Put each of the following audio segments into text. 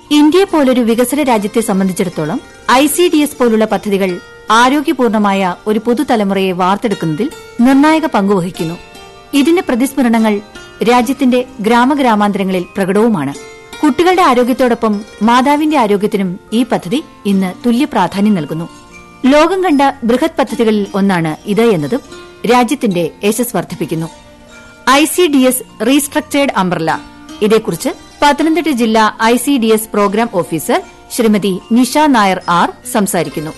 ഇന്ത്യയെ പോലൊരു വികസന രാജ്യത്തെ സംബന്ധിച്ചിടത്തോളം ഐ സി ഡി എസ് പോലുള്ള പദ്ധതികൾ ആരോഗ്യപൂർണമായ ഒരു പുതുതലമുറയെ വാർത്തെടുക്കുന്നതിൽ നിർണായക പങ്കുവഹിക്കുന്നു ഇതിന്റെ പ്രതിസ്മരണങ്ങൾ രാജ്യത്തിന്റെ ഗ്രാമഗ്രാമാന്തരങ്ങളിൽ പ്രകടവുമാണ് കുട്ടികളുടെ ആരോഗ്യത്തോടൊപ്പം മാതാവിന്റെ ആരോഗ്യത്തിനും ഈ പദ്ധതി ഇന്ന് തുല്യ പ്രാധാന്യം നൽകുന്നു ലോകം കണ്ട ബൃഹത് പദ്ധതികളിൽ ഒന്നാണ് ഇത് എന്നതും രാജ്യത്തിന്റെ യശസ് വർദ്ധിപ്പിക്കുന്നു I C D S restructured umbrella ഇതേക്കുറിച്ച് പത്തനംതിട്ട ജില്ലാ I C D S program officer Shrimati Nisha Nair R സംസാരിക്കുന്നു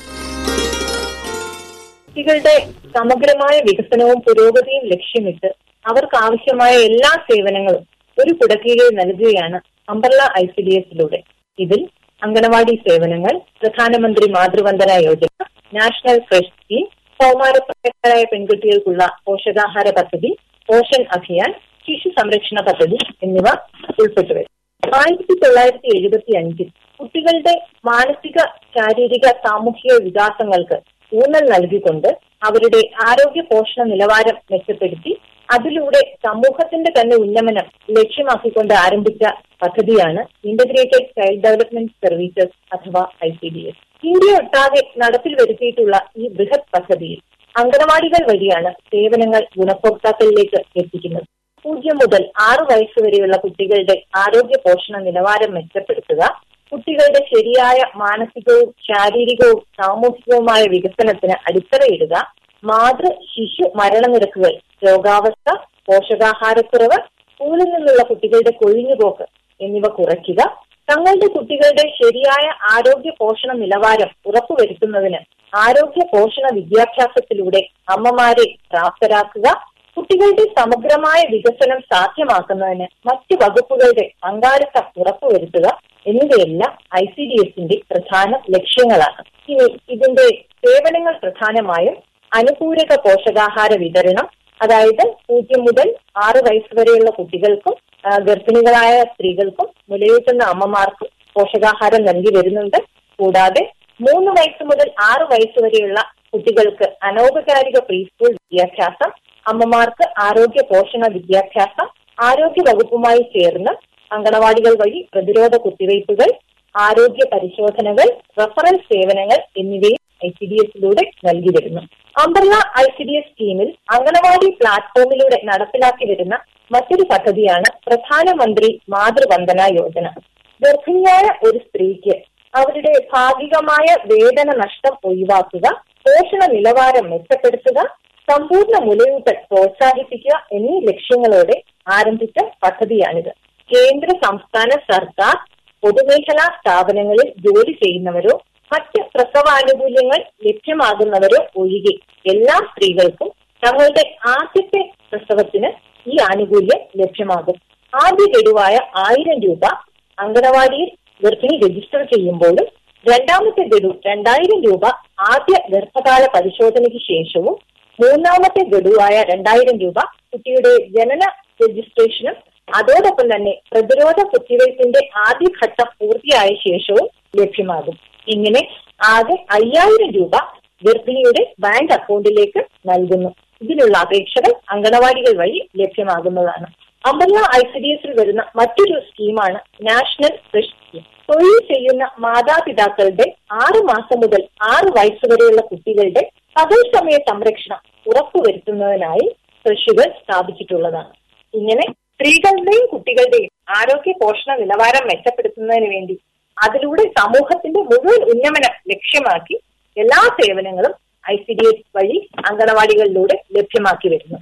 കുട്ടികളുടെ സമഗ്രമായ വികസനവും പുരോഗതിയും ലക്ഷ്യമിട്ട് അവർക്ക് ആവശ്യമായ എല്ലാ സേവനങ്ങളും ഒരു കുടക്കീഴിൽ നൽകുകയാണ് അംബർല ഐ സി ഡി എസിലൂടെ ഇതിൽ അംഗനവാടി സേവനങ്ങൾ Pradhanmantri Matruvandana Yojana national creche scheme കൗമാരപ്രായക്കാരായ പെൺകുട്ടികൾക്കുള്ള പോഷകാഹാര പദ്ധതി പോഷൻ അഭിയാൻ ശിശു സംരക്ഷണ പദ്ധതി എന്നിവ ഉൾപ്പെട്ടു വരും ആയിരത്തി തൊള്ളായിരത്തി എഴുപത്തി അഞ്ചിൽ കുട്ടികളുടെ മാനസിക ശാരീരിക സാമൂഹിക വികാസങ്ങൾക്ക് ഊന്നൽ നൽകിക്കൊണ്ട് അവരുടെ ആരോഗ്യ പോഷണ നിലവാരം മെച്ചപ്പെടുത്തി അതിലൂടെ സമൂഹത്തിന്റെ തന്നെ ഉന്നമനം ലക്ഷ്യമാക്കിക്കൊണ്ട് ആരംഭിച്ച പദ്ധതിയാണ് ഇന്റഗ്രേറ്റഡ് ചൈൽഡ് ഡെവലപ്മെന്റ് സർവീസസ് അഥവാ I C D S India ഒട്ടാകെ നടപ്പിൽ വരുത്തിയിട്ടുള്ള ഈ ബൃഹത് പദ്ധതിയിൽ അംഗനവാടികൾ വഴിയാണ് സേവനങ്ങൾ ഗുണഭോക്താക്കളിലേക്ക് എത്തിക്കുന്നത് പൂജ്യം മുതൽ ആറു വയസ്സ് വരെയുള്ള കുട്ടികളുടെ ആരോഗ്യ പോഷണ നിലവാരം മെച്ചപ്പെടുത്തുക കുട്ടികളുടെ ശരിയായ മാനസികവും ശാരീരികവും സാമൂഹികവുമായ വികസനത്തിന് അടിത്തറയിടുക മാതൃ ശിശു മരണനിരക്കുകൾ രോഗാവസ്ഥ പോഷകാഹാരക്കുറവ് സ്കൂളിൽ നിന്നുള്ള കുട്ടികളുടെ കൊഴിഞ്ഞുപോക്ക് എന്നിവ കുറയ്ക്കുക തങ്ങളുടെ കുട്ടികളുടെ ശരിയായ ആരോഗ്യ പോഷണ നിലവാരം ഉറപ്പുവരുത്തുന്നതിന് ആരോഗ്യ പോഷണ വിദ്യാഭ്യാസത്തിലൂടെ അമ്മമാരെ പ്രാപ്തരാക്കുക കുട്ടികളുടെ സമഗ്രമായ വികസനം സാധ്യമാക്കുന്നതിന് മറ്റ് വകുപ്പുകളുടെ പങ്കാളിത്തം ഉറപ്പുവരുത്തുക എന്നിവയെല്ലാം ഐ സി ഡി എസിന്റെ പ്രധാന ലക്ഷ്യങ്ങളാണ് ഇനി ഇതിന്റെ സേവനങ്ങൾ പ്രധാനമായും അനുപൂരക പോഷകാഹാര വിതരണം അതായത് പൂജ്യം മുതൽ ആറ് വയസ്സ് വരെയുള്ള കുട്ടികൾക്കും ആ, ഗർഭിണികളായ സ്ത്രീകൾക്കും മുലയൂട്ടുന്ന അമ്മമാർക്കും പോഷകാഹാരം നൽകി വരുന്നുണ്ട് കൂടാതെ മൂന്ന് വയസ്സ് മുതൽ ആറ് വയസ്സ് വരെയുള്ള കുട്ടികൾക്ക് അനൗപചാരിക പ്രീ സ്കൂൾ വിദ്യാഭ്യാസം അമ്മമാർക്ക് ആരോഗ്യ പോഷണ വിദ്യാഭ്യാസം ആരോഗ്യ വകുപ്പുമായി ചേർന്ന് അങ്കണവാടികൾ വഴി പ്രതിരോധ കുത്തിവയ്പ്പുകൾ ആരോഗ്യ പരിശോധനകൾ റഫറൽ സേവനങ്ങൾ എന്നിവയും ഐ സി ഡി എസിലൂടെ നൽകി വരുന്നു umbrella I C D S സ്കീമിൽ അങ്കണവാടി പ്ലാറ്റ്ഫോമിലൂടെ നടപ്പിലാക്കി വരുന്ന മറ്റൊരു പദ്ധതിയാണ് പ്രധാനമന്ത്രി മാതൃവന്ദന യോജന ഗർഭിണിയായ ഒരു സ്ത്രീക്ക് അവരുടെ ഭാഗികമായ വേതന നഷ്ടം ഒഴിവാക്കുക പോഷണ നിലവാരം മെച്ചപ്പെടുത്തുക സമ്പൂർണ്ണ മുലയൂട്ടൽ പ്രോത്സാഹിപ്പിക്കുക എന്നീ ലക്ഷ്യങ്ങളോടെ ആരംഭിച്ച പദ്ധതിയാണിത് കേന്ദ്ര സംസ്ഥാന സർക്കാർ പൊതുമേഖലാ സ്ഥാപനങ്ങളിൽ ജോലി ചെയ്യുന്നവരോ മറ്റ് പ്രസവാനുകൂല്യങ്ങൾ ലഭ്യമാകുന്നവരോ ഒഴികെ എല്ലാ സ്ത്രീകൾക്കും തങ്ങളുടെ ആദ്യത്തെ പ്രസവത്തിന് ഈ ആനുകൂല്യം ലഭ്യമാകും ആദ്യ ഗഡുവായ ആയിരം രൂപ അംഗനവാടിയിൽ ഗർഭിണി രജിസ്റ്റർ ചെയ്യുമ്പോഴും രണ്ടാമത്തെ ഗഡു രണ്ടായിരം രൂപ ആദ്യ ഗർഭകാല പരിശോധനയ്ക്ക് ശേഷവും മൂന്നാമത്തെ ഗഡുവായ രണ്ടായിരം രൂപ കുട്ടിയുടെ ജനന രജിസ്ട്രേഷനും അതോടൊപ്പം തന്നെ പ്രതിരോധ കുത്തിവയ്പ്പിന്റെ ആദ്യഘട്ടം പൂർത്തിയായ ശേഷവും ലഭ്യമാകും ഇങ്ങനെ ആകെ അയ്യായിരം രൂപ ഗർഭിണിയുടെ ബാങ്ക് അക്കൗണ്ടിലേക്ക് നൽകുന്നു ഇതിനുള്ള അപേക്ഷകൾ അങ്കണവാടികൾ വഴി ലഭ്യമാകുന്നതാണ് അംബർല ഐ സി ഡി എസിൽ വരുന്ന മറ്റൊരു സ്കീമാണ് നാഷണൽ ഫ്രഷ് സ്കീം തൊഴിൽ ചെയ്യുന്ന മാതാപിതാക്കളുടെ ആറ് മാസം മുതൽ ആറ് വയസ്സ് വരെയുള്ള കുട്ടികളുടെ പകൽ സമയ സംരക്ഷണം ഉറപ്പുവരുത്തുന്നതിനായി കൃഷികൾ സ്ഥാപിച്ചിട്ടുള്ളതാണ് ഇങ്ങനെ സ്ത്രീകളുടെയും കുട്ടികളുടെയും ആരോഗ്യ പോഷണ നിലവാരം മെച്ചപ്പെടുത്തുന്നതിന് വേണ്ടി അതിലൂടെ സമൂഹത്തിന്റെ മുഴുവൻ ഉന്നമനം ലക്ഷ്യമാക്കി എല്ലാ സേവനങ്ങളും ഐ സി ഡി എസ് വഴി അങ്കണവാടികളിലൂടെ ലഭ്യമാക്കി വരുന്നു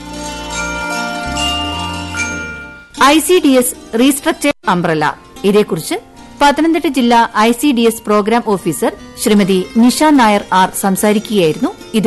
I C D S restructured umbrella ഇതേക്കുറിച്ച് പത്തനംതിട്ട ജില്ലാ I C D S program officer Shrimati Nisha Nair R സംസാരിക്കുകയായിരുന്നു ഇത്